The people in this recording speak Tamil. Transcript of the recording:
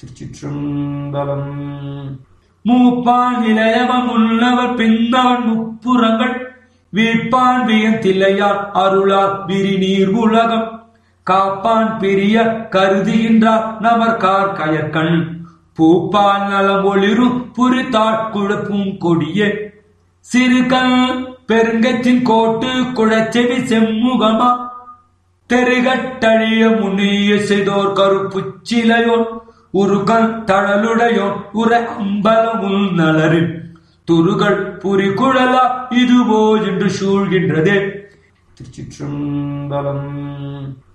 திருச்சிற்றம்பலம் மூப்பான் இளையவன் உள்ளவர் பின்னவன் முப்புறங்கள் வீழ்ப்பான் வியந்தில்லையார் அருளால் விரிநீர் உலகம் காப்பான் பிரிய கருதுகின்றார் நமர்கார் கயற்கண் பூப்பால் நலம் ஒளிரு புரித்தாட் குழப்பும் கொடிய சிறுகல் பெருங்கச்சின் கோட்டு குழச்செவி செம்முகமா தெருகட்டழிய முன்னிய செய்தோர் கருப்புச் சிலையோன் உருகல் தழலுடையோன் உர அம்பலமுள் நலரு துருகள் புரிகுழலா இதுவோ என்று சூழ்கின்றதே திருச்சிற்றம்பலம்